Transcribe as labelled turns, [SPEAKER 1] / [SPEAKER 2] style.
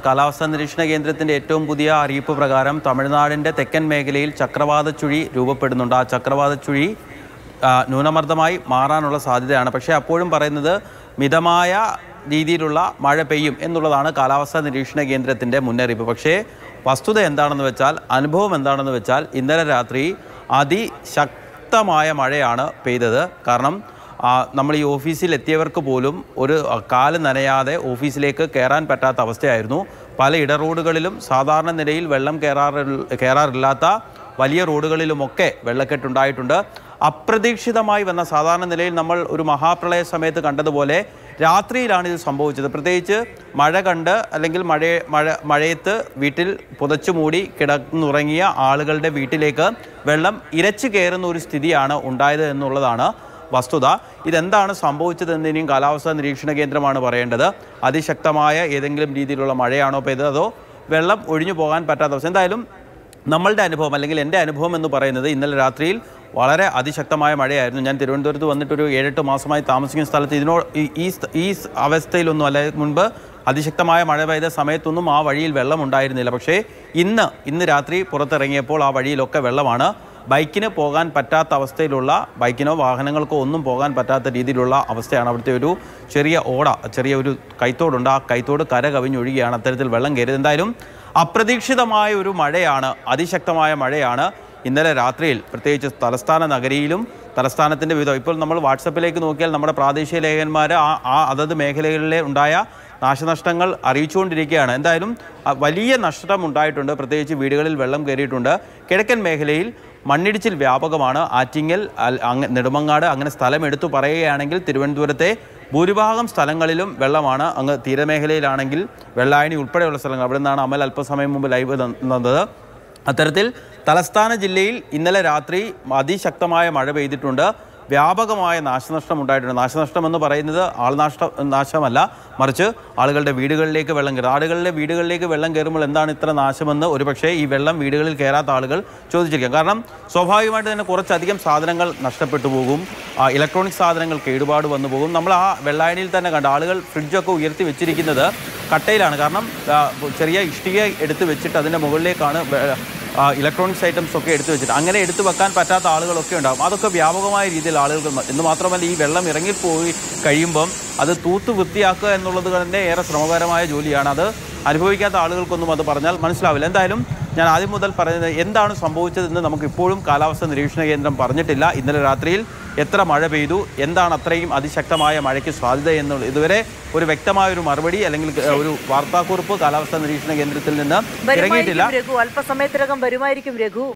[SPEAKER 1] കാലാവസ്ഥാ നിരീക്ഷണ കേന്ദ്രത്തിന്റെ ഏറ്റവും പുതിയ അറിയിപ്പ് പ്രകാരം തമിഴ്നാടിന്റെ തെക്കൻ മേഖലയിൽ ചക്രവാത ചുഴി രൂപപ്പെടുന്നുണ്ട് ആ ചക്രവാത ചുഴി ആ, ന്യൂനമർദ്ദമായി മാറാനുള്ള സാധ്യതയാണ് പക്ഷേ അപ്പോഴും പറയുന്നത് മിതമായ രീതിയിലുള്ള മഴ പെയ്യും എന്നുള്ളതാണ് കാലാവസ്ഥാ നിരീക്ഷണ കേന്ദ്രത്തിന്റെ മുന്നറിയിപ്പ് പക്ഷേ വസ്തുത എന്താണെന്ന് വെച്ചാൽ അനുഭവം എന്താണെന്ന് വെച്ചാൽ ഇന്നലെ രാത്രി അതിശക്തമായ മഴയാണ് പെയ്തത് കാരണം ആ, നമ്മൾ ഈ ഓഫീസിൽ എത്തിയവർക്ക് പോലും ഒരു ആ, കാല് നനയാതെ ഓഫീസിലേക്ക് കയറാൻ പറ്റാത്ത അവസ്ഥയായിരുന്നു പല ഇടറോഡുകളിലും സാധാരണ നിലയിൽ വെള്ളം കയറാറി കയറാറില്ലാത്ത വലിയ റോഡുകളിലുമൊക്കെ വെള്ളക്കെട്ടുണ്ടായിട്ടുണ്ട് അപ്രതീക്ഷിതമായി വന്ന സാധാരണ നിലയിൽ നമ്മൾ ഒരു മഹാപ്രളയ സമയത്ത് കണ്ടതുപോലെ രാത്രിയിലാണ് ഇത് സംഭവിച്ചത് പ്രത്യേകിച്ച് മഴ കണ്ട് അല്ലെങ്കിൽ മഴ മഴ മഴയത്ത് വീട്ടിൽ പുതച്ചു മൂടി കിടന്നുറങ്ങിയ ആളുകളുടെ വീട്ടിലേക്ക് വെള്ളം ഇരച്ചു കയറുന്ന ഒരു സ്ഥിതിയാണ് ഉണ്ടായത് എന്നുള്ളതാണ് വസ്തുത ഇതെന്താണ് സംഭവിച്ചതെന്ന് ഇനിയും കാലാവസ്ഥാ നിരീക്ഷണ കേന്ദ്രമാണ് പറയേണ്ടത് അതിശക്തമായ ഏതെങ്കിലും രീതിയിലുള്ള മഴയാണോ പെയ്തത് അതോ വെള്ളം ഒഴിഞ്ഞു പോകാൻ പറ്റാത്ത അവസ്ഥ എന്തായാലും നമ്മളുടെ അനുഭവം അല്ലെങ്കിൽ എൻ്റെ അനുഭവം എന്ന് പറയുന്നത് ഇന്നലെ രാത്രിയിൽ വളരെ അതിശക്തമായ മഴയായിരുന്നു ഞാൻ തിരുവനന്തപുരത്ത് വന്നിട്ടൊരു ഏഴെട്ട് മാസമായി താമസിക്കുന്ന സ്ഥലത്ത് ഇതിനോ ഈ- ഈ സ്ഥ- ഈ സ് അവസ്ഥയിലൊന്നും അല്ല മുൻപ് അതിശക്തമായ മഴ പെയ്ത സമയത്തൊന്നും ആ വഴിയിൽ വെള്ളം ഉണ്ടായിരുന്നില്ല പക്ഷേ ഇന്ന് ഇന്ന് രാത്രി പുറത്തിറങ്ങിയപ്പോൾ ആ വഴിയിലൊക്കെ വെള്ളമാണ് ബൈക്കിന് പോകാൻ പറ്റാത്ത അവസ്ഥയിലുള്ള ബൈക്കിനോ വാഹനങ്ങൾക്കോ ഒന്നും പോകാൻ പറ്റാത്ത രീതിയിലുള്ള അവസ്ഥയാണ് അവിടുത്തെ ഒരു ചെറിയ ഓട ചെറിയ ഒരു കൈത്തോടുണ്ട് ആ കൈത്തോട് കര കവിഞ്ഞൊഴുകിയാണ് അത്തരത്തിൽ വെള്ളം കയറിയത് എന്തായാലും അപ്രതീക്ഷിതമായ ഒരു മഴയാണ് അതിശക്തമായ മഴയാണ് ഇന്നലെ രാത്രിയിൽ പ്രത്യേകിച്ച് തലസ്ഥാന നഗരിയിലും തലസ്ഥാനത്തിൻ്റെ വിധം ഇപ്പോൾ നമ്മൾ വാട്സപ്പിലേക്ക് നോക്കിയാൽ നമ്മുടെ പ്രാദേശിക ലേഖകന്മാർ ആ ആ അതത് മേഖലകളിലെ ഉണ്ടായ നാശനഷ്ടങ്ങൾ അറിയിച്ചുകൊണ്ടിരിക്കുകയാണ് എന്തായാലും ആ, വലിയ നഷ്ടം ഉണ്ടായിട്ടുണ്ട് പ്രത്യേകിച്ച് വീടുകളിൽ വെള്ളം കയറിയിട്ടുണ്ട് കിഴക്കൻ മേഖലയിൽ മണ്ണിടിച്ചിൽ വ്യാപകമാണ് ആറ്റിങ്ങൽ അൽ- അങ്ങ് നെടുമങ്ങാട് അങ്ങനെ സ്ഥലം എടുത്തു പറയുകയാണെങ്കിൽ തിരുവനന്തപുരത്തെ ഭൂരിഭാഗം സ്ഥലങ്ങളിലും വെള്ളമാണ് അങ്ങ് തീരമേഖലയിലാണെങ്കിൽ വെള്ളായണി ഉൾപ്പെടെയുള്ള സ്ഥലങ്ങൾ അവിടെ നിന്നാണ് അമൽ അല്പസമയം മുമ്പ് ലൈവ് തന്നത് അത്തരത്തിൽ തലസ്ഥാന ജില്ലയിൽ ഇന്നലെ രാത്രി അതിശക്തമായ മഴ പെയ്തിട്ടുണ്ട് വ്യാപകമായ നാശനഷ്ടം ഉണ്ടായിട്ടുണ്ട് നാശനഷ്ടം എന്ന് പറയുന്നത് ആൾനാഷ്ട നാശമല്ല മറിച്ച് ആളുകളുടെ വീടുകളിലേക്ക് വെള്ളം കയറും ആളുകളുടെ വീടുകളിലേക്ക് വെള്ളം കയറുമ്പോൾ എന്താണ് ഇത്ര നാശമെന്ന് ഒരുപക്ഷേ ഈ വെള്ളം വീടുകളിൽ കയറാത്ത ആളുകൾ ചോദിച്ചിരിക്കാം കാരണം സ്വാഭാവികമായിട്ട് തന്നെ കുറച്ചധികം സാധനങ്ങൾ നഷ്ടപ്പെട്ടു പോകും ആ, ഇലക്ട്രോണിക് സാധനങ്ങൾ കേടുപാട് വന്നു പോകും നമ്മൾ ആ വെള്ളായണിയിൽ തന്നെ കണ്ട ആളുകൾ ഫ്രിഡ്ജൊക്കെ ഉയർത്തി വെച്ചിരിക്കുന്നത് കട്ടയിലാണ് കാരണം ആ, ചെറിയ ഇഷ്ടിക എടുത്ത് വെച്ചിട്ട് അതിൻ്റെ മുകളിലേക്കാണ് വെ- ആ, ഇലക്ട്രോണിക്സ് ഐറ്റംസ് ഒക്കെ എടുത്തു വെച്ചിട്ട് അങ്ങനെ എടുത്തു വെക്കാൻ പറ്റാത്ത ആളുകളൊക്കെ ഉണ്ടാകും അതൊക്കെ വ്യാപകമായ രീതിയിൽ ആളുകൾക്ക് മ- എന്ന് മാത്രമല്ല ഈ വെള്ളം ഇറങ്ങിപ്പോയി കഴിയുമ്പം അത് തൂത്ത് വൃത്തിയാക്കുക എന്നുള്ളത് തന്നെ ഏറെ ശ്രമകരമായ ജോലിയാണ് അത് അനുഭവിക്കാത്ത ആളുകൾക്കൊന്നും അത് പറഞ്ഞാൽ മനസ്സിലാവില്ല എന്തായാലും ഞാൻ ആദ്യം മുതൽ പറയുന്നത് എന്താണ് സംഭവിച്ചതെന്ന് നമുക്ക് ഇപ്പോഴും കാലാവസ്ഥാ നിരീക്ഷണ കേന്ദ്രം പറഞ്ഞിട്ടില്ല ഇന്നലെ രാത്രിയിൽ എത്ര മഴ പെയ്തു എന്താണ് അത്രയും അതിശക്തമായ മഴയ്ക്ക് സാധ്യത എന്നുള്ളത് ഇതുവരെ ഒരു വ്യക്തമായ ഒരു മറുപടി അല്ലെങ്കിൽ ഒരു വാർത്താക്കുറിപ്പ് കാലാവസ്ഥാ നിരീക്ഷണ കേന്ദ്രത്തിൽ നിന്ന് ഇറങ്ങിയിട്ടില്ല
[SPEAKER 2] വരുമായിരിക്കും രഘു അല്പസമയത്തിനകം വരുമായിരിക്കും രഘു